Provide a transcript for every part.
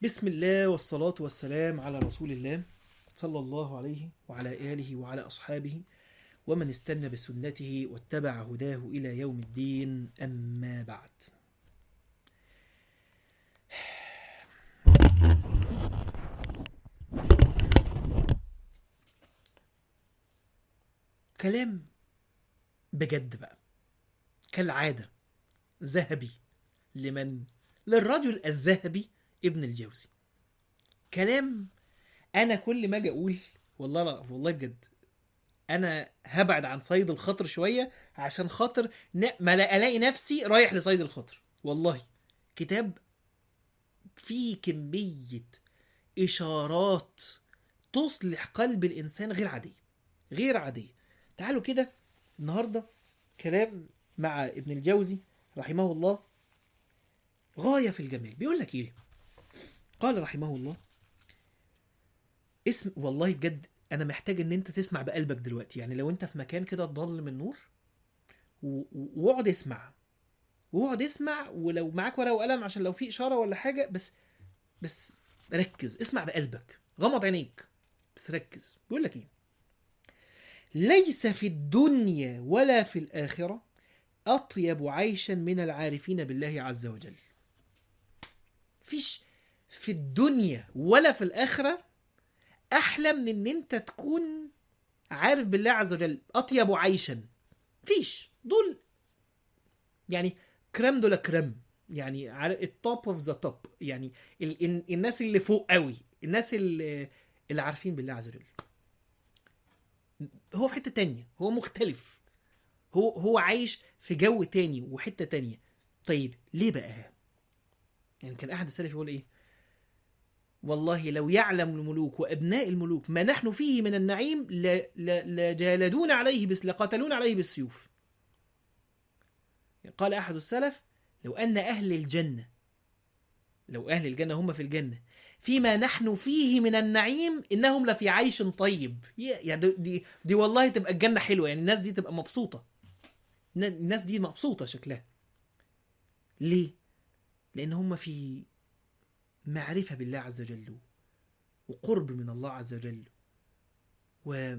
بسم الله والصلاة والسلام على رسول الله صلى الله عليه وعلى آله وعلى أصحابه ومن استنى بسنته واتبع هداه إلى يوم الدين أما بعد كلام بجد بقى كالعادة ذهبي لمن للرجل الذهبي ابن الجوزي كلام انا كل ما اجي اقول والله لا والله بجد انا هبعد عن صيد الخطر شويه عشان خاطر ن- ما لا الاقي نفسي رايح لصيد الخطر والله كتاب فيه كميه اشارات تصلح قلب الانسان غير عاديه غير عاديه تعالوا كده النهارده كلام مع ابن الجوزي رحمه الله غايه في الجمال بيقول لك ايه قال رحمه الله اسم والله بجد انا محتاج ان انت تسمع بقلبك دلوقتي يعني لو انت في مكان كده ضل من نور و- و- واقعد اسمع واقعد اسمع ولو معاك ورقه وقلم عشان لو في اشاره ولا حاجه بس بس ركز اسمع بقلبك غمض عينيك بس ركز بيقول لك ايه ليس في الدنيا ولا في الاخره اطيب عيشا من العارفين بالله عز وجل فيش في الدنيا ولا في الاخره احلى من ان انت تكون عارف بالله عز وجل اطيب عيشا فيش دول يعني كريم دول كريم يعني على التوب اوف ذا توب يعني ال ال الناس اللي فوق قوي الناس اللي, اللي عارفين بالله عز وجل هو في حته تانية هو مختلف هو هو عايش في جو تاني وحته تانية طيب ليه بقى يعني كان احد السلف يقول ايه والله لو يعلم الملوك وابناء الملوك ما نحن فيه من النعيم ل- ل- لجالدون عليه بس لقاتلون عليه بالسيوف قال احد السلف لو ان اهل الجنه لو اهل الجنه هم في الجنه فيما نحن فيه من النعيم انهم لفي عيش طيب يا- يعني دي, دي دي والله تبقى الجنه حلوه يعني الناس دي تبقى مبسوطه الن- الناس دي مبسوطه شكلها ليه لان هم في معرفة بالله عز وجل وقرب من الله عز وجل و...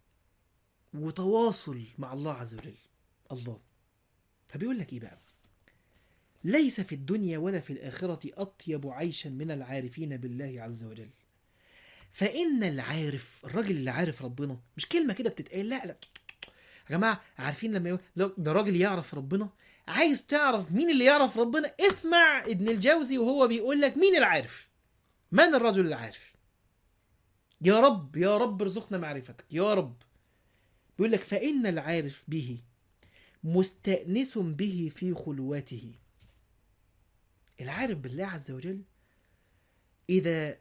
وتواصل مع الله عز وجل الله فبيقول لك ايه بقى ليس في الدنيا ولا في الآخرة أطيب عيشا من العارفين بالله عز وجل فإن العارف الراجل اللي عارف ربنا مش كلمة كده بتتقال لا لا يا جماعة عارفين لما يقول لو ده راجل يعرف ربنا عايز تعرف مين اللي يعرف ربنا اسمع ابن الجوزي وهو بيقول لك مين العارف من الرجل العارف يا رب يا رب ارزقنا معرفتك يا رب بيقول لك فإن العارف به مستأنس به في خلوته العارف بالله عز وجل إذا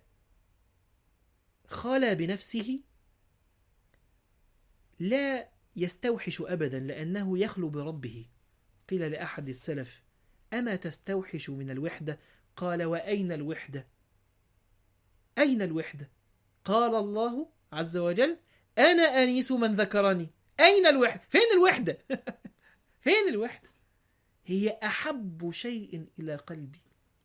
خلا بنفسه لا يستوحش أبدا لأنه يخلو بربه قيل لأحد السلف أما تستوحش من الوحدة قال وأين الوحدة أين الوحدة قال الله عز وجل أنا أنيس من ذكرني أين الوحدة فين الوحدة فين الوحدة هي أحب شيء إلى قلبي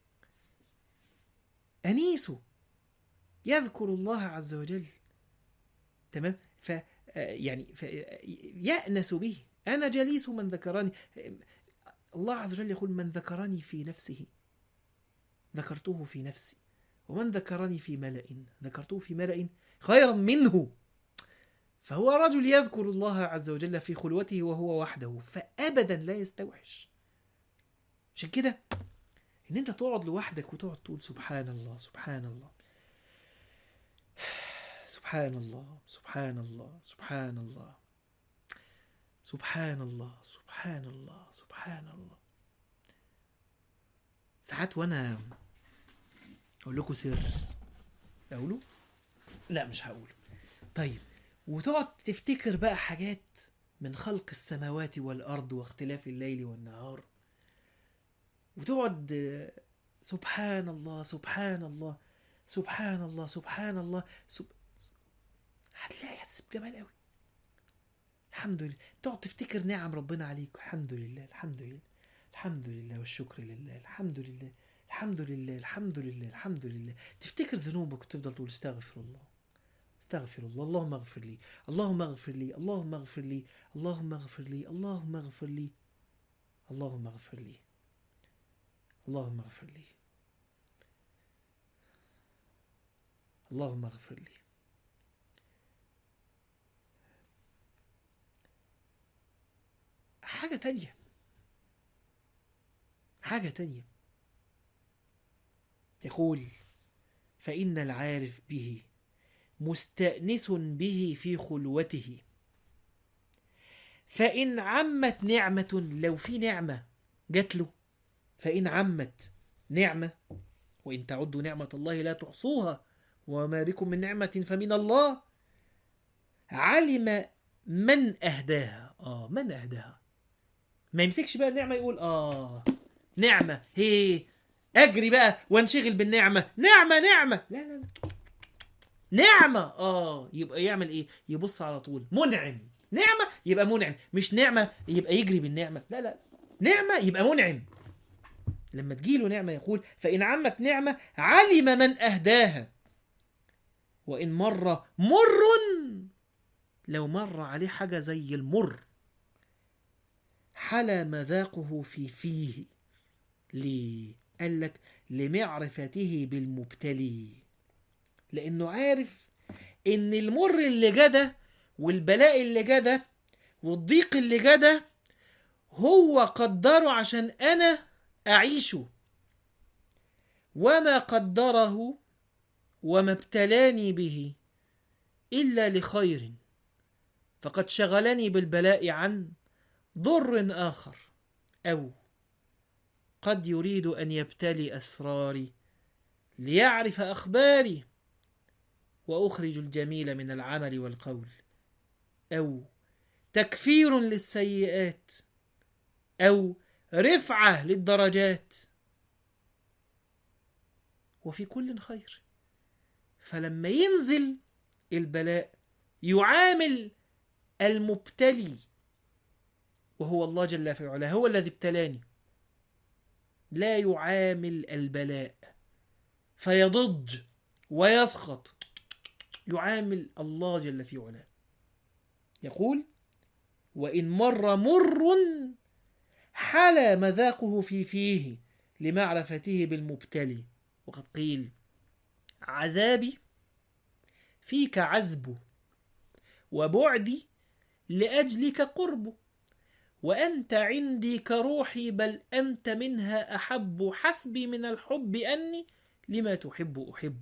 أنيس يذكر الله عز وجل تمام ف يعني ف يأنس به أنا جليس من ذكرني الله عز وجل يقول من ذكرني في نفسه ذكرته في نفسي ومن ذكرني في ملأ ذكرته في ملأ خيرا منه فهو رجل يذكر الله عز وجل في خلوته وهو وحده فأبدا لا يستوحش عشان كده ان انت تقعد لوحدك وتقعد تقول سبحان الله سبحان الله سبحان الله سبحان الله سبحان الله سبحان الله سبحان الله سبحان الله ساعات وانا اقول لكم سر اقوله لا مش هقوله طيب وتقعد تفتكر بقى حاجات من خلق السماوات والارض واختلاف الليل والنهار وتقعد آه، سبحان الله سبحان الله سبحان الله سبحان الله سب... هتلاقي احساس بجمال قوي الحمد لله تقعد تفتكر نعم ربنا عليك الحمد لله الحمد لله الحمد لله والشكر لله الحمد لله الحمد لله الحمد لله الحمد لله تفتكر ذنوبك وتفضل تقول استغفر الله استغفر الله اللهم اغفر لي اللهم اغفر لي اللهم اغفر لي اللهم اغفر لي اللهم اغفر لي اللهم اغفر لي اللهم اغفر لي اللهم اغفر لي حاجة تانية حاجة تانية يقول فإن العارف به مستأنس به في خلوته فإن عمت نعمة لو في نعمة جات له فإن عمت نعمة وإن تعدوا نعمة الله لا تحصوها وما بكم من نعمة فمن الله علم من أهداها آه من أهداها ما يمسكش بقى النعمة يقول آه نعمة هي أجري بقى وانشغل بالنعمة نعمة نعمة لا لا لا نعمة اه يبقى يعمل ايه يبص على طول منعم نعمة يبقى منعم مش نعمة يبقى يجري بالنعمة لا لا نعمة يبقى منعم لما تجيله نعمة يقول فإن عمت نعمة علم من أهداها وإن مر مر لو مر عليه حاجة زي المر حلا مذاقه في فيه ليه قال لك لمعرفته بالمبتلي لانه عارف ان المر اللي جده والبلاء اللي جده والضيق اللي جده هو قدره عشان انا اعيشه وما قدره وما ابتلاني به الا لخير فقد شغلني بالبلاء عن ضر اخر او قد يريد ان يبتلي اسراري ليعرف اخباري واخرج الجميل من العمل والقول او تكفير للسيئات او رفعه للدرجات وفي كل خير فلما ينزل البلاء يعامل المبتلي وهو الله جل في علاه هو الذي ابتلاني لا يعامل البلاء فيضج ويسخط يعامل الله جل في علاه يقول وإن مر مر حلا مذاقه في فيه لمعرفته بالمبتلي وقد قيل عذابي فيك عذب وبعدي لأجلك قرب وأنت عندي كروحي بل أنت منها أحب حسبي من الحب أني لما تحب أحب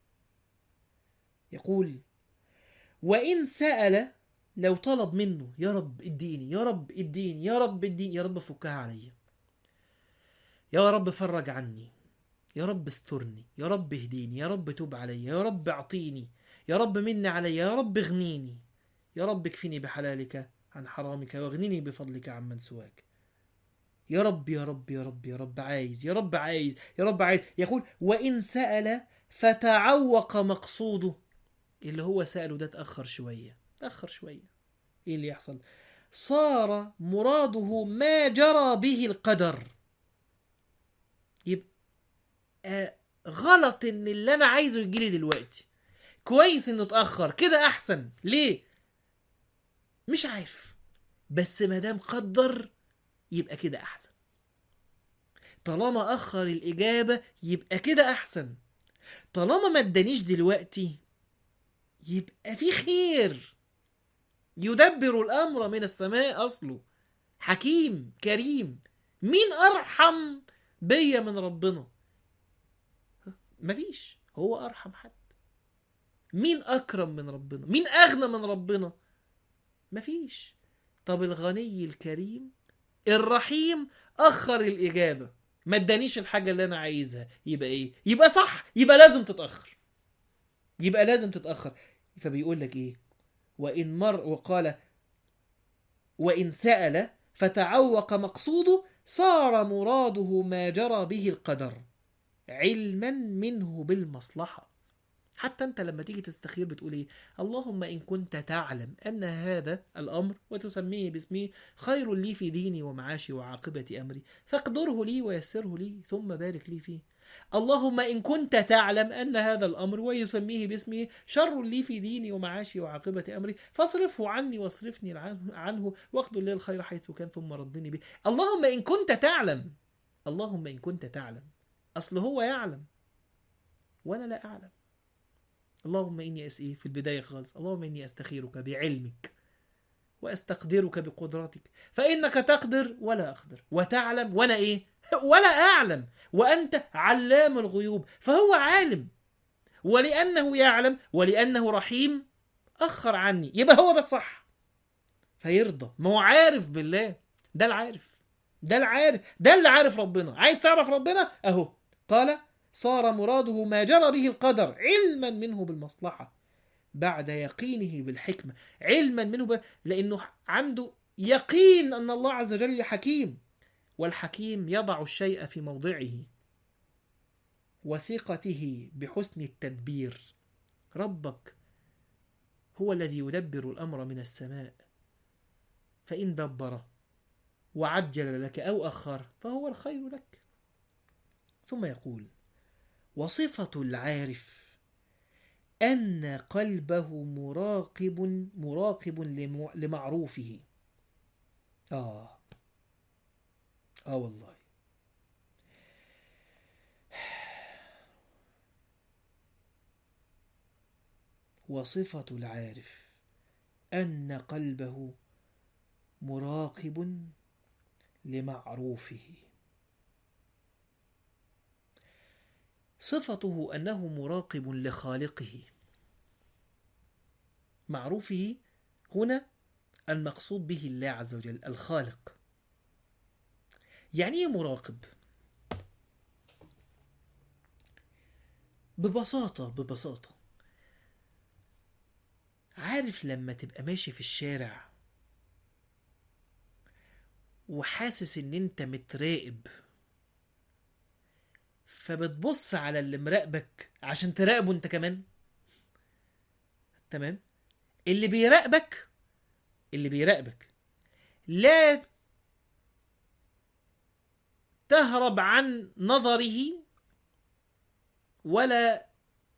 يقول وإن سأل لو طلب منه يا رب اديني يا رب اديني يا رب اديني يا رب فكها عليا يا رب فرج عني يا رب استرني يا رب اهديني يا رب توب عليا يا رب اعطيني يا رب من علي يا رب اغنيني يا رب اكفني بحلالك عن حرامك واغنني بفضلك عمن سواك يا رب يا رب يا رب يا رب عايز يا رب عايز يا رب عايز يقول وإن سأل فتعوق مقصوده اللي هو سأله ده اتأخر شوية تأخر شوية ايه اللي يحصل صار مراده ما جرى به القدر يبقى غلط ان اللي انا عايزه يجيلي دلوقتي كويس انه اتأخر كده احسن ليه مش عارف بس ما دام قدر يبقى كده احسن طالما اخر الاجابه يبقى كده احسن طالما ما ادانيش دلوقتي يبقى في خير يدبر الامر من السماء اصله حكيم كريم مين ارحم بيا من ربنا مفيش هو ارحم حد مين اكرم من ربنا مين اغنى من ربنا مفيش طب الغني الكريم الرحيم اخر الاجابه ما ادانيش الحاجه اللي انا عايزها يبقى ايه يبقى صح يبقى لازم تتاخر يبقى لازم تتاخر فبيقول لك ايه وان مر وقال وان سال فتعوق مقصوده صار مراده ما جرى به القدر علما منه بالمصلحه حتى انت لما تيجي تستخير بتقول ايه اللهم ان كنت تعلم ان هذا الامر وتسميه باسمه خير لي في ديني ومعاشي وعاقبه امري فاقدره لي ويسره لي ثم بارك لي فيه اللهم إن كنت تعلم أن هذا الأمر ويسميه باسمه شر لي في ديني ومعاشي وعاقبة أمري فاصرفه عني واصرفني عنه, عنه واخذل لي الخير حيث كان ثم ردني به اللهم إن كنت تعلم اللهم إن كنت تعلم أصل هو يعلم وأنا لا أعلم اللهم إني أسئي في البداية خالص اللهم إني أستخيرك بعلمك وأستقدرك بقدرتك فإنك تقدر ولا أقدر وتعلم وأنا إيه ولا أعلم وأنت علام الغيوب فهو عالم ولأنه يعلم ولأنه رحيم أخر عني يبقى هو ده الصح فيرضى ما هو عارف بالله ده العارف ده العارف ده اللي عارف ربنا عايز تعرف ربنا أهو قال صار مراده ما جرى به القدر علما منه بالمصلحة بعد يقينه بالحكمة علما منه ب... لأنه عنده يقين أن الله عز وجل حكيم والحكيم يضع الشيء في موضعه وثقته بحسن التدبير ربك هو الذي يدبر الأمر من السماء فإن دبر وعجل لك أو أخر فهو الخير لك ثم يقول وصفة العارف أن قلبه مراقب مراقب لمعروفه آه آه والله وصفة العارف أن قلبه مراقب لمعروفه صفته أنه مراقب لخالقه معروفه هنا المقصود به الله عز وجل الخالق يعني ايه مراقب ببساطة ببساطة عارف لما تبقى ماشي في الشارع وحاسس ان انت متراقب فبتبص على اللي مراقبك عشان تراقبه انت كمان تمام اللي بيراقبك اللي بيراقبك لا تهرب عن نظره ولا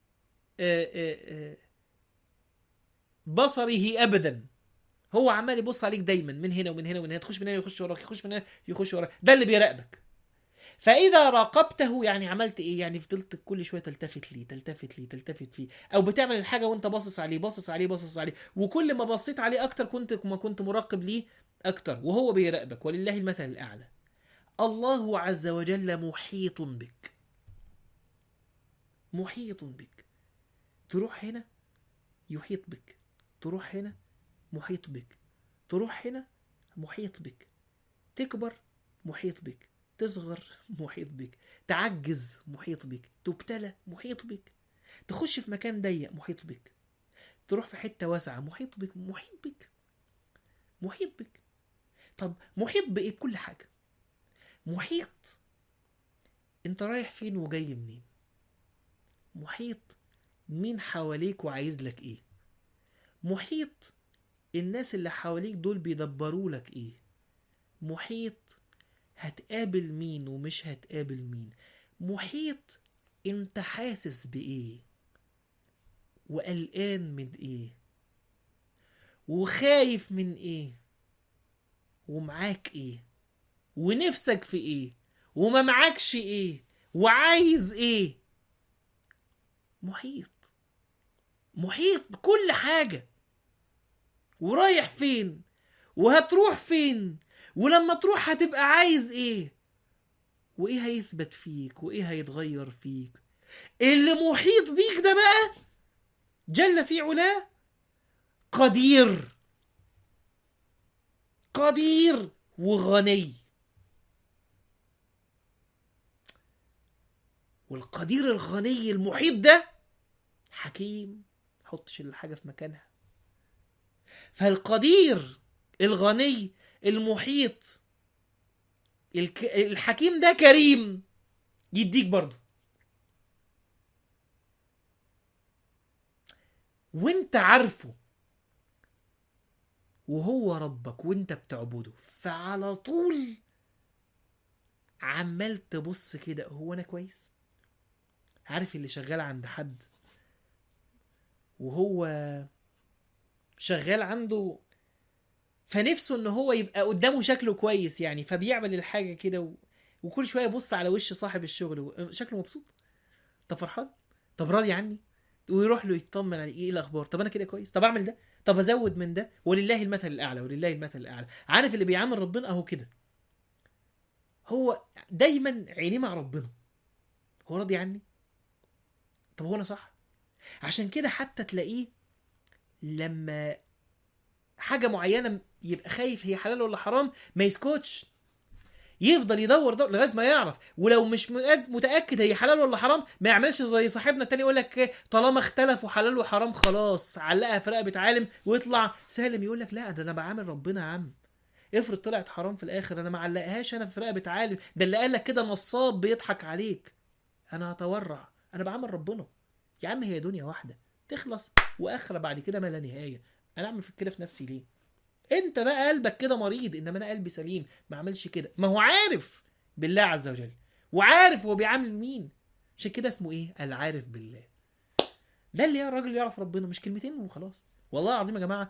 بصره ابدا هو عمال يبص عليك دايما من هنا ومن هنا ومن هنا تخش من هنا يخش وراك يخش من هنا يخش وراك ده اللي بيراقبك فاذا راقبته يعني عملت ايه يعني فضلت كل شويه تلتفت ليه تلتفت ليه تلتفت فيه او بتعمل الحاجه وانت باصص عليه باصص عليه باصص عليه وكل ما بصيت عليه اكتر كنت ما كنت مراقب ليه اكتر وهو بيراقبك ولله المثل الاعلى الله عز وجل محيط بك محيط بك تروح هنا يحيط بك تروح هنا محيط بك تروح هنا محيط بك تكبر محيط بك تصغر محيط بك تعجز محيط بك تبتلى محيط بك تخش في مكان ضيق محيط بك تروح في حتة واسعة محيط بك محيط بك محيط بك طب محيط بإيه بكل حاجة محيط انت رايح فين وجاي منين محيط مين حواليك وعايز لك ايه محيط الناس اللي حواليك دول بيدبروا لك ايه محيط هتقابل مين ومش هتقابل مين محيط انت حاسس بايه وقلقان من ايه وخايف من ايه ومعاك ايه ونفسك في ايه وما معكش ايه وعايز ايه محيط محيط بكل حاجة ورايح فين وهتروح فين ولما تروح هتبقى عايز ايه وايه هيثبت فيك وايه هيتغير فيك اللي محيط بيك ده بقى جل في علاه قدير قدير وغني والقدير الغني المحيط ده حكيم حطش الحاجة في مكانها فالقدير الغني المحيط الك... الحكيم ده كريم يديك برضه وانت عارفه وهو ربك وانت بتعبده فعلى طول عمال تبص كده هو انا كويس عارف اللي شغال عند حد وهو شغال عنده فنفسه ان هو يبقى قدامه شكله كويس يعني فبيعمل الحاجه كده و... وكل شويه يبص على وش صاحب الشغل و... شكله مبسوط طب فرحان طب راضي عني ويروح له يطمن عليه ايه الاخبار طب انا كده كويس طب اعمل ده طب ازود من ده ولله المثل الاعلى ولله المثل الاعلى عارف اللي بيعامل ربنا اهو كده هو دايما عينيه مع ربنا هو راضي عني طب هو انا صح عشان كده حتى تلاقيه لما حاجه معينه يبقى خايف هي حلال ولا حرام ما يسكتش يفضل يدور دور لغايه ما يعرف ولو مش مؤد- متاكد هي حلال ولا حرام ما يعملش زي صاحبنا التاني يقول لك إيه، طالما اختلفوا حلال وحرام خلاص علقها في رقبه عالم ويطلع سالم يقول لك لا ده انا بعامل ربنا يا عم افرض طلعت حرام في الاخر انا ما علقهاش انا في رقبه عالم ده اللي قال لك كده نصاب بيضحك عليك انا هتورع انا بعامل ربنا يا عم هي دنيا واحده تخلص واخره بعد كده ما لا نهايه انا اعمل في كده في نفسي ليه انت بقى قلبك كده مريض انما انا قلبي سليم ما اعملش كده ما هو عارف بالله عز وجل وعارف هو بيعامل مين عشان كده اسمه ايه العارف بالله ده اللي يا الراجل يعرف ربنا مش كلمتين وخلاص والله العظيم يا جماعه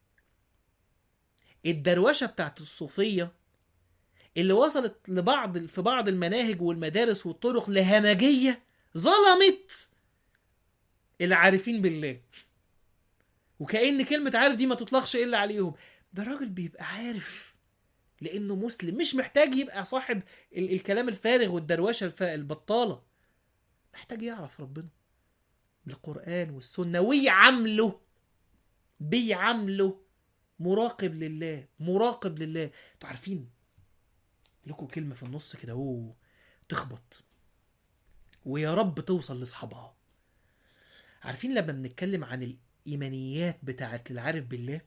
الدروشه بتاعت الصوفيه اللي وصلت لبعض في بعض المناهج والمدارس والطرق لهمجيه ظلمت العارفين بالله وكأن كلمة عارف دي ما تطلقش إلا عليهم ده راجل بيبقى عارف لأنه مسلم مش محتاج يبقى صاحب ال- الكلام الفارغ والدروشة الف- البطالة محتاج يعرف ربنا بالقرآن والسنة ويعامله بيعامله مراقب لله مراقب لله انتوا عارفين لكم كلمة في النص كده اوه تخبط ويا رب توصل لاصحابها عارفين لما بنتكلم عن الايمانيات بتاعت العارف بالله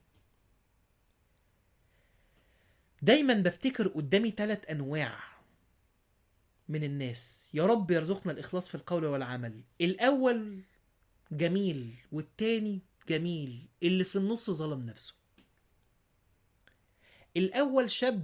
دايما بفتكر قدامي ثلاث انواع من الناس يا رب يرزقنا الاخلاص في القول والعمل الاول جميل والتاني جميل اللي في النص ظلم نفسه الاول شاب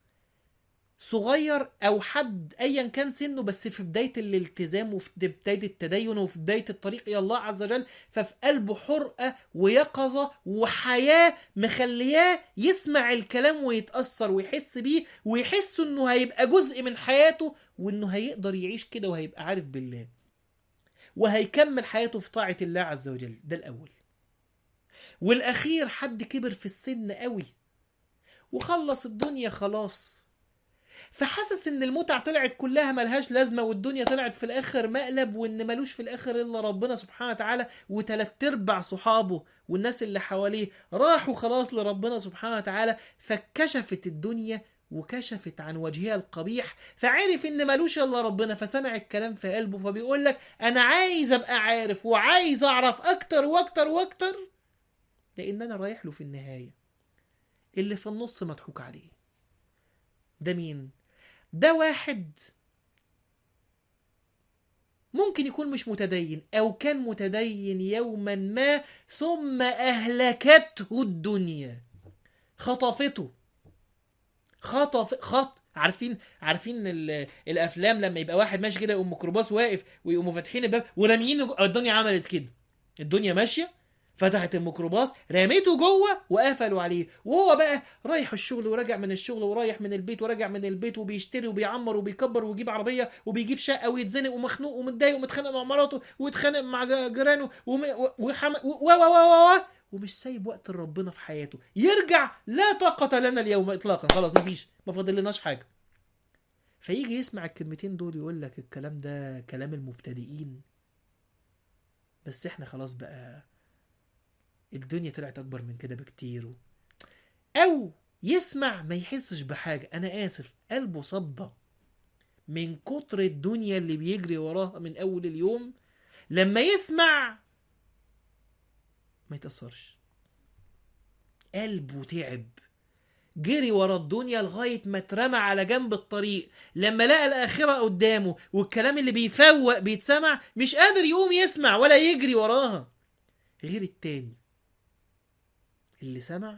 صغير او حد ايا كان سنه بس في بدايه الالتزام وفي بدايه التدين وفي بدايه الطريق الى الله عز وجل ففي قلبه حرقه ويقظه وحياه مخلياه يسمع الكلام ويتاثر ويحس بيه ويحس انه هيبقى جزء من حياته وانه هيقدر يعيش كده وهيبقى عارف بالله وهيكمل حياته في طاعه الله عز وجل ده الاول والاخير حد كبر في السن قوي وخلص الدنيا خلاص فحاسس ان المتع طلعت كلها ملهاش لازمه والدنيا طلعت في الاخر مقلب وان ملوش في الاخر الا ربنا سبحانه وتعالى وتلات ارباع صحابه والناس اللي حواليه راحوا خلاص لربنا سبحانه وتعالى فكشفت الدنيا وكشفت عن وجهها القبيح فعرف ان ملوش الا ربنا فسمع الكلام في قلبه فبيقول لك انا عايز ابقى عارف وعايز اعرف اكتر واكتر واكتر لان انا رايح له في النهايه اللي في النص مضحوك عليه ده مين ده واحد ممكن يكون مش متدين او كان متدين يوما ما ثم اهلكته الدنيا خطفته خطف خط عارفين عارفين ال- الافلام لما يبقى واحد ماشي كده يقوم ميكروباص واقف ويقوموا فاتحين الباب وراميينه جو- الدنيا عملت كده الدنيا ماشيه فتحت الميكروباص رميته جوه وقفلوا عليه وهو بقى رايح الشغل وراجع من الشغل ورايح من البيت وراجع من البيت وبيشتري وبيعمر وبيكبر ويجيب عربيه وبيجيب شقه ويتزنق ومخنوق ومتضايق ومتخانق مع مراته ويتخانق مع ج- جيرانه وم- و- وحم... و و و و و ومش سايب وقت لربنا في حياته يرجع لا طاقة لنا اليوم اطلاقا خلاص مفيش ما فاضل لناش حاجة فيجي يسمع الكلمتين دول يقول لك الكلام ده كلام المبتدئين بس احنا خلاص بقى الدنيا طلعت اكبر من كده بكتير و... او يسمع ما يحسش بحاجه انا اسف قلبه صدى من كتر الدنيا اللي بيجري وراها من اول اليوم لما يسمع ما يتاثرش قلبه تعب جري ورا الدنيا لغايه ما اترمى على جنب الطريق لما لقى الاخره قدامه والكلام اللي بيفوق بيتسمع مش قادر يقوم يسمع ولا يجري وراها غير التاني اللي سمع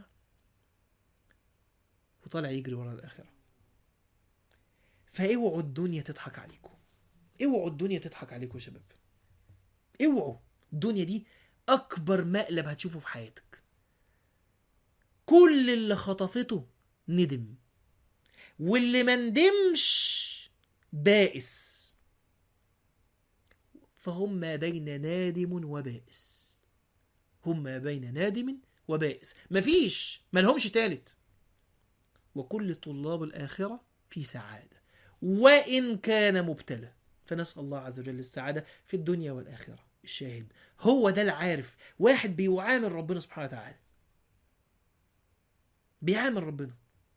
وطالع يجري ورا الآخرة فاوعوا الدنيا تضحك عليكم اوعوا الدنيا تضحك عليكم يا شباب اوعوا الدنيا دي اكبر مقلب هتشوفه في حياتك كل اللي خطفته ندم واللي ما ندمش بائس فهم ما بين نادم وبائس هم ما بين نادم وبائس مفيش ملهمش تالت وكل طلاب الآخرة في سعادة وإن كان مبتلى فنسأل الله عز وجل السعادة في الدنيا والآخرة الشاهد هو ده العارف واحد بيعامل ربنا سبحانه وتعالى بيعامل ربنا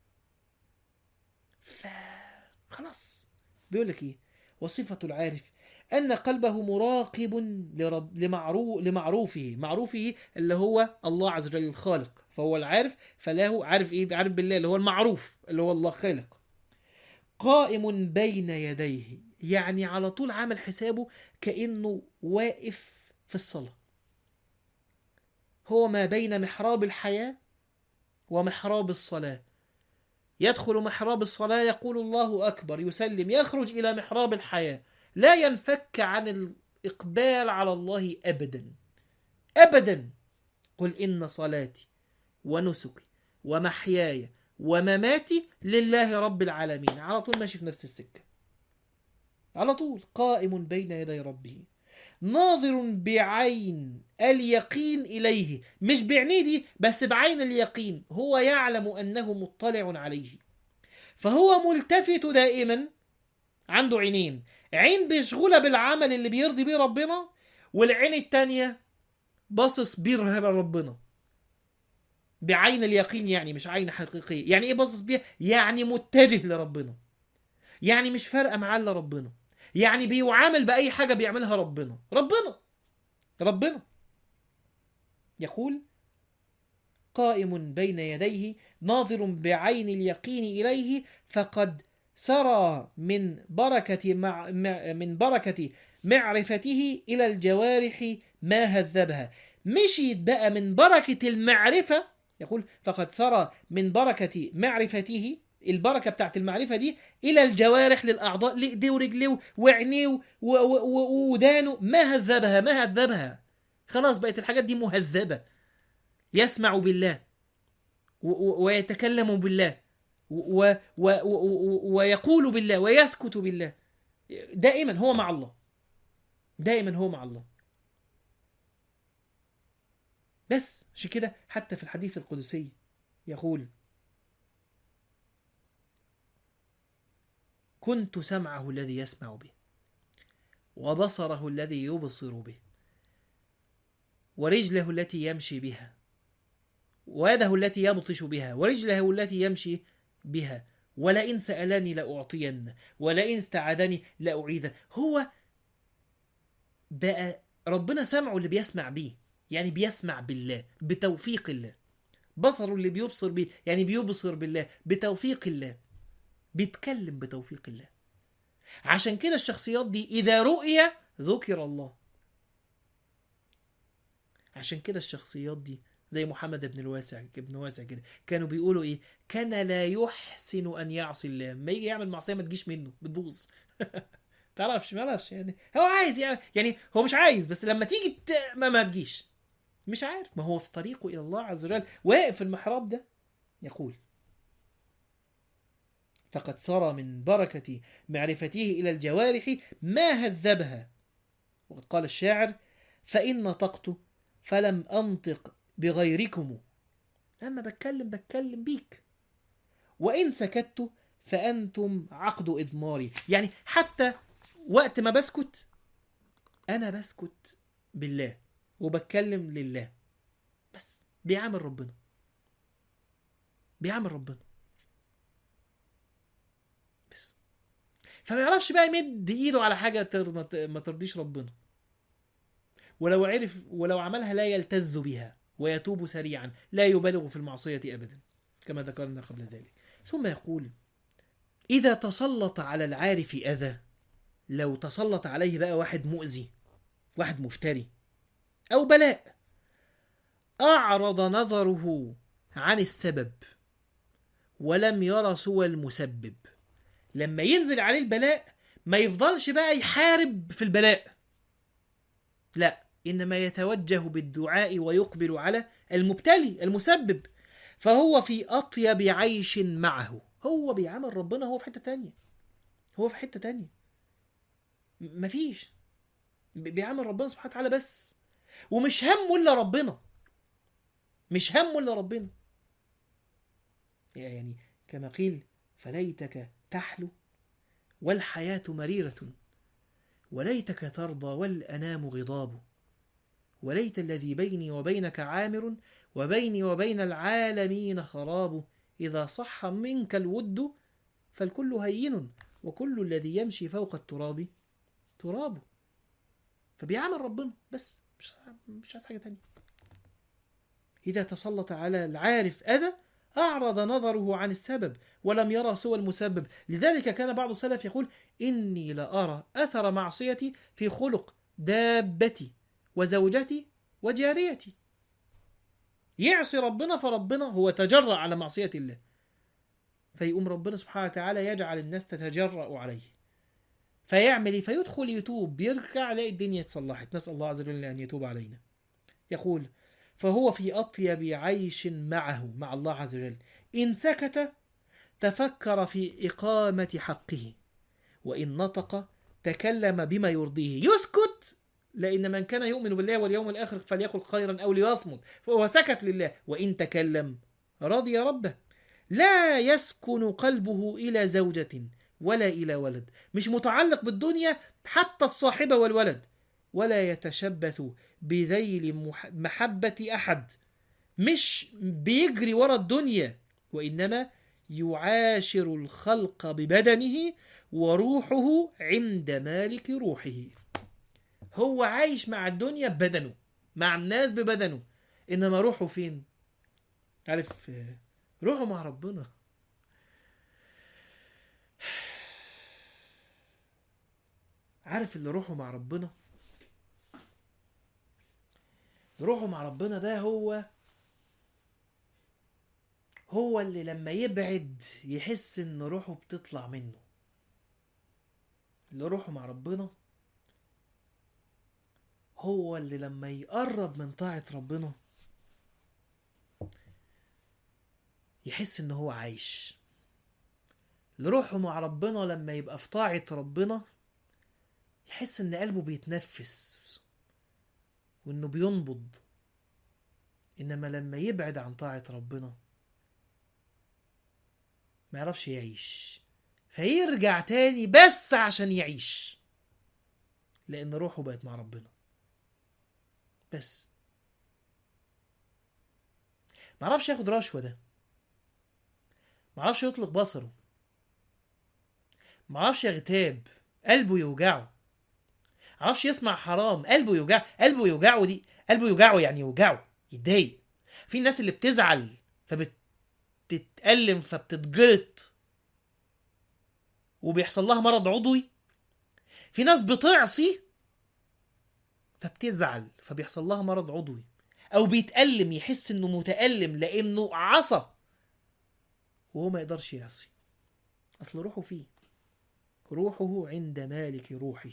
فخلاص بيقول لك ايه وصفة العارف أن قلبه مراقب لرب لمعروف لمعروفه معروفه اللي هو الله عز وجل الخالق فهو العارف فله عارف ايه عارف بالله اللي هو المعروف اللي هو الله خالق قائم بين يديه يعني على طول عامل حسابه كأنه واقف في الصلاة هو ما بين محراب الحياة ومحراب الصلاة يدخل محراب الصلاة يقول الله أكبر يسلم يخرج إلى محراب الحياة لا ينفك عن الإقبال على الله أبدا أبدا قل إن صلاتي ونسكي ومحياي ومماتي لله رب العالمين على طول ماشي في نفس السكة على طول قائم بين يدي ربه ناظر بعين اليقين إليه مش بعينيه دي بس بعين اليقين هو يعلم أنه مطلع عليه فهو ملتفت دائما عنده عينين عين بيشغلها بالعمل اللي بيرضي بيه ربنا والعين التانية باصص بيها ربنا بعين اليقين يعني مش عين حقيقية يعني ايه باصص بيها يعني متجه لربنا يعني مش فارقة معاه الا ربنا يعني بيعامل بأي حاجة بيعملها ربنا ربنا ربنا يقول قائم بين يديه ناظر بعين اليقين إليه فقد سرى من بركة مع من بركة معرفته إلى الجوارح ما هذبها مشيت بقى من بركة المعرفة يقول فقد سرى من بركة معرفته البركة بتاعت المعرفة دي إلى الجوارح للأعضاء لإيديه ورجليه وعينيه وودانه ما هذبها ما هذبها خلاص بقت الحاجات دي مهذبة يسمع بالله ويتكلم بالله و و و ويقول بالله ويسكت بالله دائما هو مع الله دائما هو مع الله بس عشان كده حتى في الحديث القدسي يقول كنت سمعه الذي يسمع به وبصره الذي يبصر به ورجله التي يمشي بها ويده التي يبطش بها ورجله التي يمشي بها ولئن سألني لأعطين ولئن استعاذني لأعيذه هو بقى ربنا سمعه اللي بيسمع بيه يعني بيسمع بالله بتوفيق الله بصره اللي بيبصر بيه يعني بيبصر بالله بتوفيق الله بيتكلم بتوفيق الله عشان كده الشخصيات دي إذا رؤية ذكر الله عشان كده الشخصيات دي زي محمد بن الواسع ابن واسع كده كانوا بيقولوا ايه كان لا يحسن ان يعصي الله لما يجي يعمل معصيه ما تجيش منه بتبوظ تعرفش ما اعرفش يعني هو عايز يعني, يعني هو مش عايز بس لما تيجي ت... ما, ما تجيش مش عارف ما هو في طريقه الى الله عز وجل واقف في المحراب ده يقول فقد سرى من بركة معرفته إلى الجوارح ما هذبها وقد قال الشاعر فإن نطقت فلم أنطق بغيركم أما بتكلم بتكلم بيك وإن سكت فأنتم عقد إضماري يعني حتى وقت ما بسكت أنا بسكت بالله وبتكلم لله بس بيعامل ربنا بيعامل ربنا بس فما يعرفش بقى يمد ايده على حاجه ما ترضيش ربنا ولو عرف ولو عملها لا يلتذ بها ويتوب سريعا لا يبالغ في المعصية أبدا كما ذكرنا قبل ذلك ثم يقول إذا تسلط على العارف أذى لو تسلط عليه بقى واحد مؤذي واحد مفتري أو بلاء أعرض نظره عن السبب ولم يرى سوى المسبب لما ينزل عليه البلاء ما يفضلش بقى يحارب في البلاء لا إنما يتوجه بالدعاء ويقبل على المبتلي المسبب فهو في أطيب عيش معه هو بيعامل ربنا هو في حتة تانية هو في حتة تانية م- مفيش ب- بيعامل ربنا سبحانه وتعالى بس ومش همه إلا ربنا مش همه إلا ربنا يعني كما قيل فليتك تحلو والحياة مريرة وليتك ترضى والأنام غضاب وليت الذي بيني وبينك عامر وبيني وبين العالمين خراب إذا صح منك الود فالكل هين وكل الذي يمشي فوق التراب تراب فبيعامل ربنا بس مش مش عايز حاجة تانية إذا تسلط على العارف أذى أعرض نظره عن السبب ولم يرى سوى المسبب لذلك كان بعض السلف يقول إني لأرى أثر معصيتي في خلق دابتي وزوجتي وجاريتي يعصي ربنا فربنا هو تجرأ على معصية الله فيقوم ربنا سبحانه وتعالى يجعل الناس تتجرأ عليه فيعمل إيه؟ فيدخل يتوب بيرجع يلاقي الدنيا اتصلحت نسأل الله عز وجل أن يتوب علينا يقول فهو في أطيب عيش معه مع الله عز وجل إن سكت تفكر في إقامة حقه وإن نطق تكلم بما يرضيه يسكت لأن من كان يؤمن بالله واليوم الآخر فليقل خيرا أو ليصمت فهو سكت لله وإن تكلم رضي ربه لا يسكن قلبه إلى زوجة ولا إلى ولد مش متعلق بالدنيا حتى الصاحبة والولد ولا يتشبث بذيل مح- محبة أحد مش بيجري ورا الدنيا وإنما يعاشر الخلق ببدنه وروحه عند مالك روحه هو عايش مع الدنيا ببدنه مع الناس ببدنه إنما روحه فين عارف آه، روحه مع ربنا عارف اللي روحه مع ربنا روحه مع ربنا ده هو هو اللي لما يبعد يحس ان روحه بتطلع منه اللي روحه مع ربنا هو اللي لما يقرب من طاعة ربنا يحس ان هو عايش اللي روحه مع ربنا لما يبقى في طاعة ربنا يحس ان قلبه بيتنفس وانه بينبض انما لما يبعد عن طاعة ربنا ما يعرفش يعيش فيرجع تاني بس عشان يعيش لان روحه بقت مع ربنا بس ما عرفش ياخد رشوة ده ما عرفش يطلق بصره ما عرفش يغتاب قلبه يوجعه عرفش يسمع حرام قلبه يوجعه قلبه يوجعه دي قلبه يوجعه يعني يوجعه يتضايق في الناس اللي بتزعل فبتتألم فبتتجلط وبيحصل لها مرض عضوي في ناس بتعصي فبتزعل فبيحصل لها مرض عضوي او بيتألم يحس انه متألم لانه عصى وهو ما يقدرش يعصي اصل روحه فيه روحه عند مالك روحه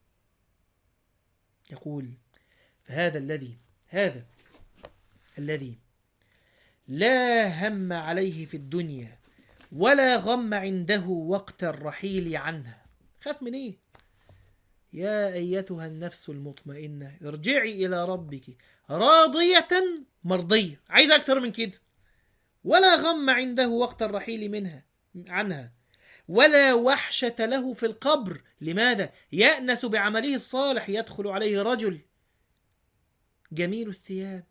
يقول فهذا الذي هذا الذي لا هم عليه في الدنيا ولا غم عنده وقت الرحيل عنها خاف من ايه يا ايتها النفس المطمئنه ارجعي الى ربك راضيه مرضيه عايز اكتر من كده ولا غم عنده وقت الرحيل منها عنها ولا وحشة له في القبر لماذا؟ يأنس بعمله الصالح يدخل عليه رجل جميل الثياب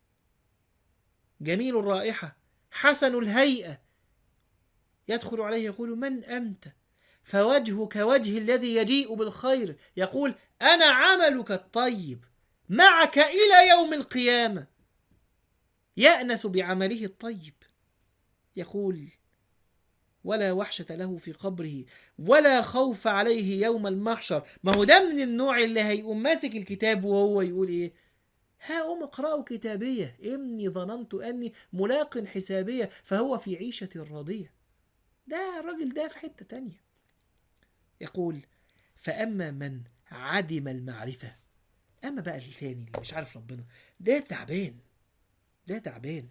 جميل الرائحة حسن الهيئة يدخل عليه يقول من أنت؟ فوجهك وجه الذي يجيء بالخير يقول أنا عملك الطيب معك إلى يوم القيامة يأنس بعمله الطيب يقول ولا وحشة له في قبره ولا خوف عليه يوم المحشر ما هو ده من النوع اللي هيقوم ماسك الكتاب وهو يقول ايه ها أم اقرأوا كتابية إني ظننت أني ملاق حسابية فهو في عيشة راضية ده الراجل ده في حتة تانية يقول فأما من عدم المعرفة اما بقى التاني اللي مش عارف ربنا ده تعبان ده تعبان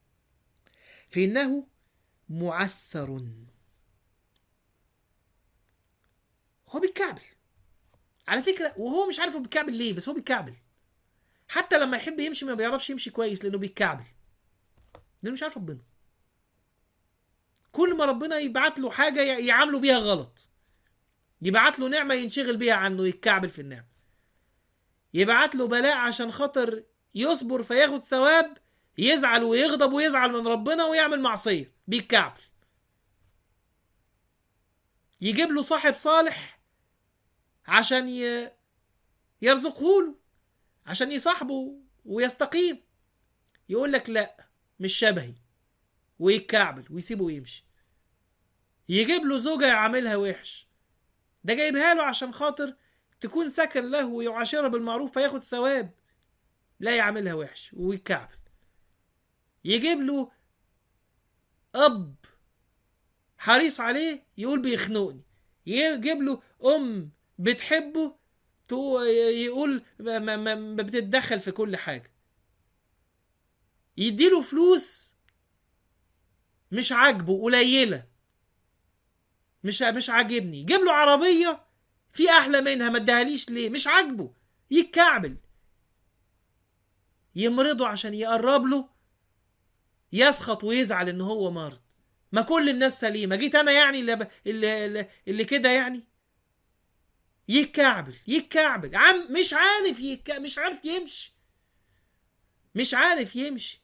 فانه معثر هو بيتكعبل على فكره وهو مش عارف هو بيتكعبل ليه بس هو بيتكعبل حتى لما يحب يمشي ما بيعرفش يمشي كويس لانه بيتكعبل لانه مش عارف ربنا كل ما ربنا يبعت له حاجه ي- يعامله بيها غلط يبعت له نعمه ينشغل بيها عنه يتكعبل في النعمه يبعت له بلاء عشان خاطر يصبر فياخد ثواب يزعل ويغضب ويزعل من ربنا ويعمل معصيه بيتكعبل يجيب له صاحب صالح عشان ي... يرزقه له عشان يصاحبه ويستقيم يقول لك لا مش شبهي ويتكعبل ويسيبه ويمشي يجيب له زوجة يعاملها وحش ده جايبها له عشان خاطر تكون سكن له ويعاشرها بالمعروف فياخد ثواب لا يعاملها وحش ويتكعبل يجيب له أب حريص عليه يقول بيخنقني يجيب له أم بتحبه تو- يقول ما, ما, ما ما بتتدخل في كل حاجة يديله فلوس مش عاجبه قليلة مش مش عاجبني يجيب له عربية في أحلى منها ما ادهاليش ليه مش عاجبه يتكعبل يمرضه عشان يقرب له يسخط ويزعل ان هو مرض ما كل الناس سليمه جيت انا يعني اللي, ب... اللي, اللي, اللي كده يعني يتكعبل يتكعبل عم مش عارف يك... مش عارف يمشي مش عارف يمشي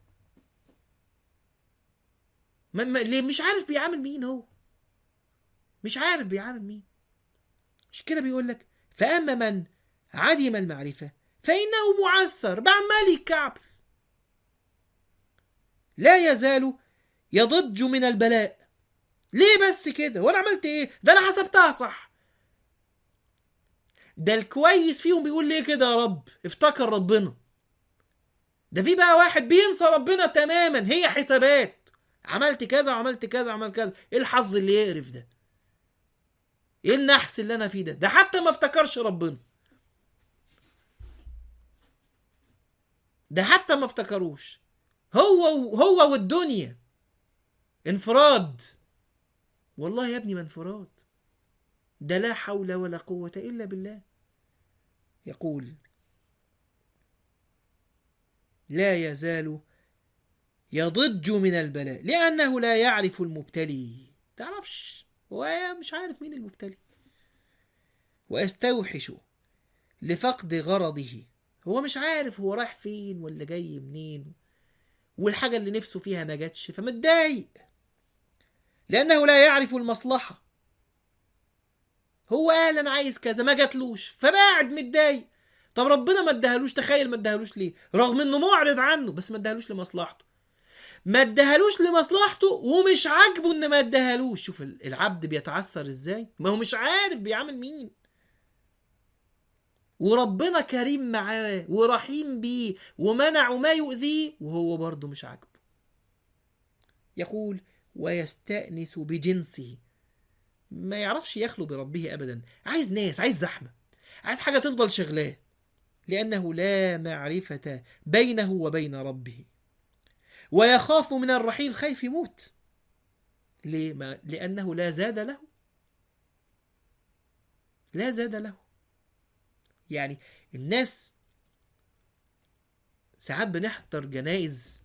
ما... ما... ليه مش عارف بيعامل مين هو مش عارف بيعامل مين مش كده بيقول لك فاما من عدم المعرفه فانه معثر بعمال يتكعبل لا يزال يضج من البلاء ليه بس كده وانا عملت ايه ده انا حسبتها صح ده الكويس فيهم بيقول ليه كده يا رب افتكر ربنا ده في بقى واحد بينسى ربنا تماما هي حسابات عملت كذا وعملت كذا وعملت كذا ايه الحظ اللي يقرف ده ايه النحس اللي انا فيه ده ده حتى ما افتكرش ربنا ده حتى ما افتكروش هو هو والدنيا انفراد والله يا ابني ما انفراد ده لا حول ولا قوة إلا بالله يقول لا يزال يضج من البلاء لأنه لا يعرف المبتلي تعرفش هو مش عارف مين المبتلي ويستوحش لفقد غرضه هو مش عارف هو رايح فين ولا جاي منين والحاجة اللي نفسه فيها ما جاتش فمتضايق لأنه لا يعرف المصلحة هو قال أنا عايز كذا ما جاتلوش فبعد متضايق طب ربنا ما ادهالوش تخيل ما ادهالوش ليه رغم انه معرض عنه بس ما ادهالوش لمصلحته ما ادهالوش لمصلحته ومش عاجبه ان ما ادهالوش شوف العبد بيتعثر ازاي ما هو مش عارف بيعمل مين وربنا كريم معاه ورحيم بيه ومنعه ما يؤذيه وهو برضه مش عاجبه يقول ويستأنس بجنسه ما يعرفش يخلو بربه أبدا عايز ناس عايز زحمة عايز حاجة تفضل شغلاه لأنه لا معرفة بينه وبين ربه ويخاف من الرحيل خايف يموت ليه؟ ما لأنه لا زاد له لا زاد له يعني الناس ساعات بنحضر جنائز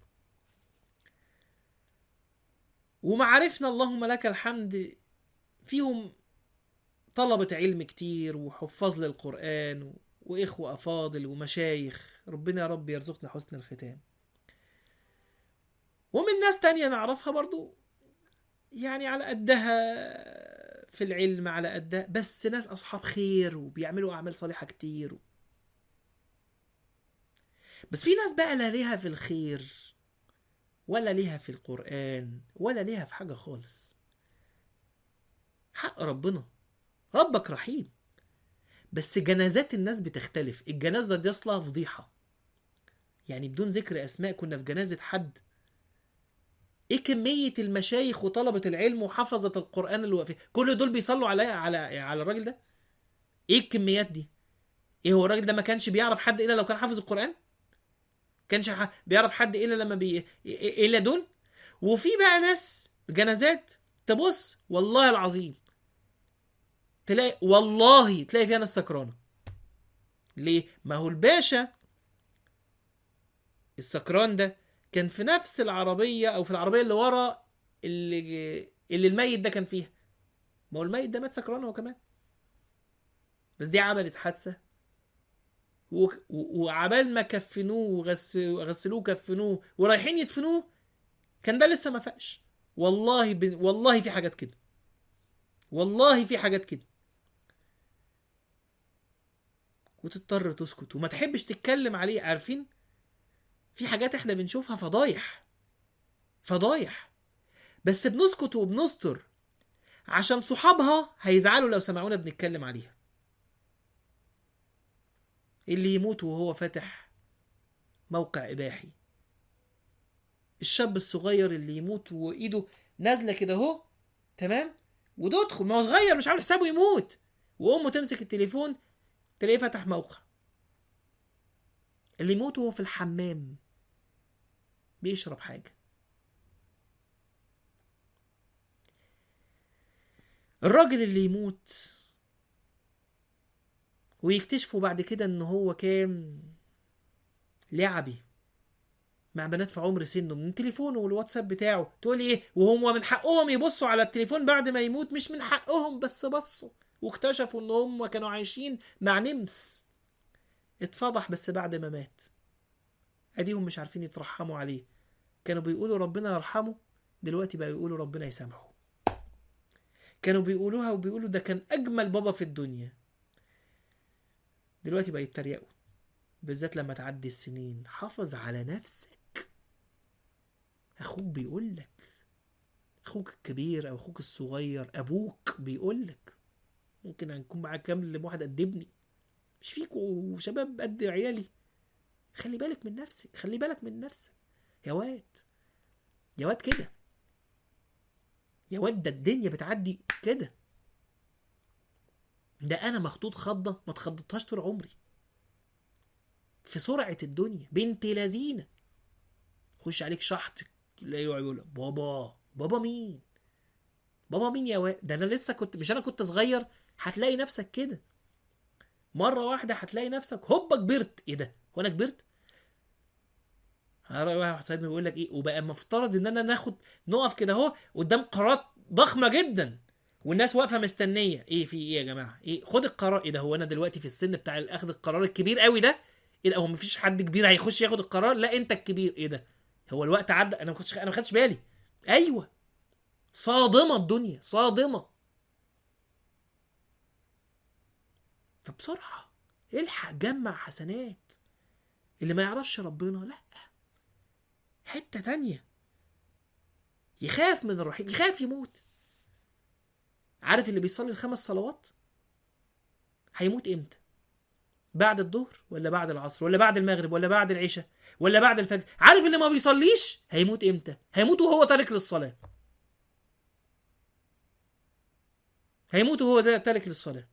ومعارفنا اللهم لك الحمد فيهم طلبة علم كتير وحفاظ للقرآن وإخوة أفاضل ومشايخ ربنا يا رب يرزقنا حسن الختام ومن ناس تانية نعرفها برضو يعني على قدها في العلم على قدها بس ناس أصحاب خير وبيعملوا أعمال صالحة كتير بس في ناس بقى لا ليها في الخير ولا ليها في القرآن ولا ليها في حاجة خالص حق ربنا ربك رحيم بس جنازات الناس بتختلف الجنازة دي أصلها فضيحة يعني بدون ذكر أسماء كنا في جنازة حد ايه كمية المشايخ وطلبة العلم وحفظة القرآن اللي واقفين كل دول بيصلوا على على على الراجل ده ايه الكميات دي ايه هو الراجل ده ما كانش بيعرف حد الا لو كان حافظ القران كانش ح- بيعرف حد الا لما بي الا دول وفي بقى ناس جنازات تبص والله العظيم تلاقي والله تلاقي فيها ناس سكرانه ليه ما هو الباشا السكران ده كان في نفس العربيه او في العربيه اللي ورا اللي اللي الميت ده كان فيها ما هو الميت ده مات سكران هو كمان بس دي عملت حادثه و- و- وعبال ما كفنوه وغس- وغسلوه وكفنوه ورايحين يدفنوه كان ده لسه ما فاقش والله ب... والله في حاجات كده والله في حاجات كده وتضطر تسكت وما تحبش تتكلم عليه عارفين في حاجات احنا بنشوفها فضايح فضايح بس بنسكت وبنستر عشان صحابها هيزعلوا لو سمعونا بنتكلم عليها اللي يموت وهو فاتح موقع إباحي الشاب الصغير اللي يموت وإيده نازلة كده أهو تمام وتدخل ما هو صغير مش عامل حسابه يموت وأمه تمسك التليفون تلاقيه فتح موقع اللي يموت وهو في الحمام بيشرب حاجة الراجل اللي يموت ويكتشفوا بعد كده ان هو كان لعبي مع بنات في عمر سنه من تليفونه والواتساب بتاعه تقول ايه وهم من حقهم يبصوا على التليفون بعد ما يموت مش من حقهم بس بصوا واكتشفوا ان هم كانوا عايشين مع نمس اتفضح بس بعد ما مات اديهم مش عارفين يترحموا عليه كانوا بيقولوا ربنا يرحمه دلوقتي بقى يقولوا ربنا يسامحه كانوا بيقولوها وبيقولوا ده كان اجمل بابا في الدنيا دلوقتي بقى يتريقوا بالذات لما تعدي السنين حافظ على نفسك اخوك بيقول لك اخوك الكبير او اخوك الصغير ابوك بيقول لك ممكن هنكون معاك كام واحد قد ابني مش فيكوا شباب قد عيالي خلي بالك من نفسك خلي بالك من نفسك يا واد يا واد كده يا واد ده الدنيا بتعدي كده ده انا مخطوط خضه ما اتخضتهاش طول عمري في سرعه الدنيا بنت لذينه خش عليك شحط تلاقيه يقول لك، بابا بابا مين بابا مين يا واد ده انا لسه كنت مش انا كنت صغير هتلاقي نفسك كده مره واحده هتلاقي نفسك هوبا كبرت ايه ده هو انا كبرت هرى واحد صاحبنا بيقول لك ايه وبقى المفترض ان انا ناخد نقف كده اهو قدام قرارات ضخمه جدا والناس واقفه مستنيه ايه في ايه يا جماعه ايه خد القرار ايه ده هو انا دلوقتي في السن بتاع اخذ القرار الكبير قوي ده ايه ده هو مفيش حد كبير هيخش ياخد القرار لا انت الكبير ايه ده هو الوقت عدى انا ما كنتش انا ما خدتش بالي ايوه صادمه الدنيا صادمه فبسرعه الحق جمع حسنات اللي ما يعرفش ربنا لا حته تانية يخاف من الرحيل يخاف يموت عارف اللي بيصلي الخمس صلوات هيموت امتى بعد الظهر ولا بعد العصر ولا بعد المغرب ولا بعد العشاء ولا بعد الفجر عارف اللي ما بيصليش هيموت امتى هيموت وهو تارك للصلاة هيموت وهو ده تارك للصلاة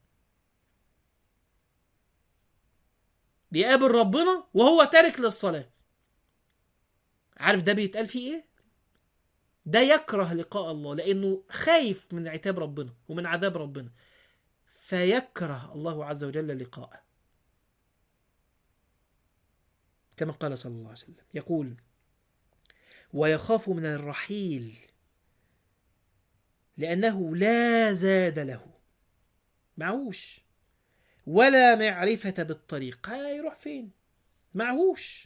بيقابل ربنا وهو تارك للصلاة عارف ده بيتقال فيه ايه ده يكره لقاء الله لانه خايف من عتاب ربنا ومن عذاب ربنا فيكره الله عز وجل لقاءه كما قال صلى الله عليه وسلم يقول ويخاف من الرحيل لأنه لا زاد له معهوش ولا معرفة بالطريق هيروح فين معهوش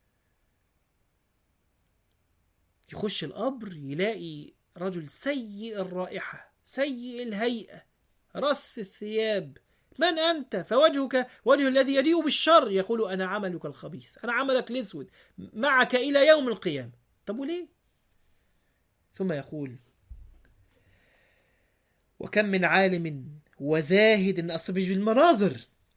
يخش القبر يلاقي رجل سيء الرائحة سيء الهيئة رث الثياب من أنت فوجهك وجه الذي يجيء بالشر يقول أنا عملك الخبيث أنا عملك الأسود معك إلى يوم القيامة طب وليه ثم يقول وكم من عالم وزاهد أصل مش بالمناظر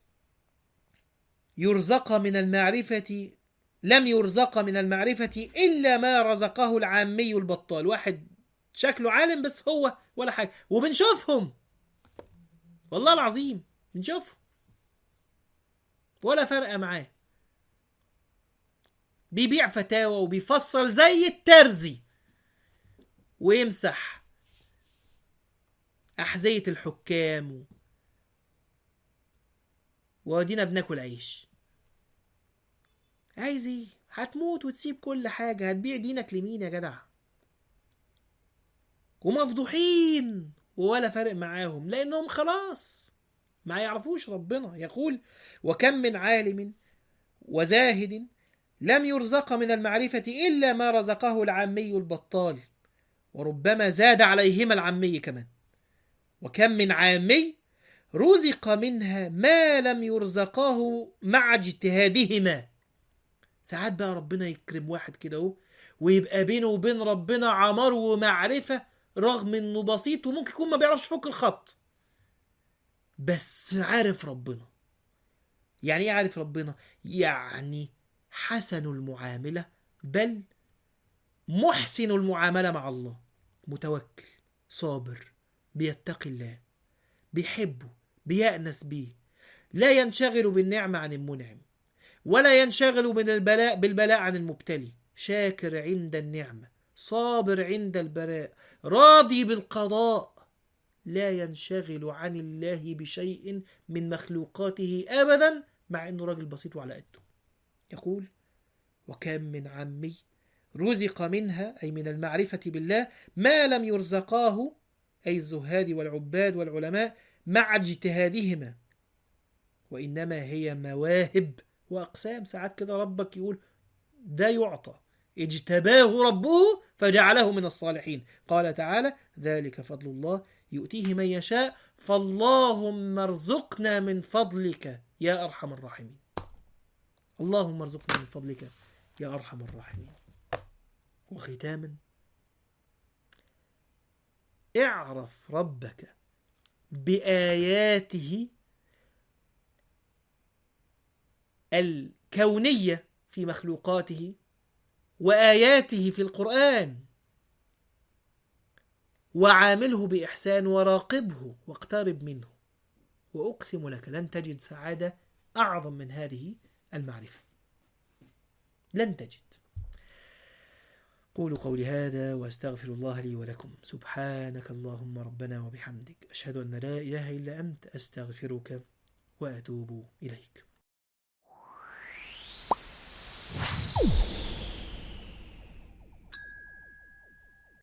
يرزق من المعرفة لم يرزق من المعرفة إلا ما رزقه العامي البطال واحد شكله عالم بس هو ولا حاجة وبنشوفهم والله العظيم بنشوفهم ولا فرق معاه بيبيع فتاوى وبيفصل زي الترزي ويمسح أحذية الحكام و... وادينا بناكل عيش عايز ايه هتموت وتسيب كل حاجة هتبيع دينك لمين يا جدع ومفضوحين ولا فارق معاهم لانهم خلاص ما يعرفوش ربنا يقول وكم من عالم وزاهد لم يرزق من المعرفة إلا ما رزقه العامي البطال وربما زاد عليهما العامي كمان وكم من عامي رزق منها ما لم يرزقاه مع اجتهادهما ساعات بقى ربنا يكرم واحد كده اهو ويبقى بينه وبين ربنا عمار ومعرفة رغم انه بسيط وممكن يكون ما بيعرفش يفك الخط بس عارف ربنا يعني ايه عارف ربنا يعني حسن المعاملة بل محسن المعاملة مع الله متوكل صابر بيتقي الله بيحبه بيأنس بيه لا ينشغل بالنعمة عن المنعم ولا ينشغل من البلاء بالبلاء عن المبتلي شاكر عند النعمة صابر عند البلاء راضي بالقضاء لا ينشغل عن الله بشيء من مخلوقاته أبدا مع أنه راجل بسيط وعلى قده يقول وكم من عمي رزق منها أي من المعرفة بالله ما لم يرزقاه أي الزهاد والعباد والعلماء مع اجتهادهما وإنما هي مواهب وأقسام ساعات كده ربك يقول ده يعطى اجتباه ربه فجعله من الصالحين قال تعالى ذلك فضل الله يؤتيه من يشاء فاللهم ارزقنا من فضلك يا أرحم الراحمين اللهم ارزقنا من فضلك يا أرحم الراحمين وختاما اعرف ربك بآياته الكونية في مخلوقاته وآياته في القرآن وعامله بإحسان وراقبه واقترب منه وأقسم لك لن تجد سعادة أعظم من هذه المعرفة لن تجد قولوا قولي هذا واستغفر الله لي ولكم سبحانك اللهم ربنا وبحمدك أشهد أن لا إله إلا أنت أستغفرك وأتوب إليك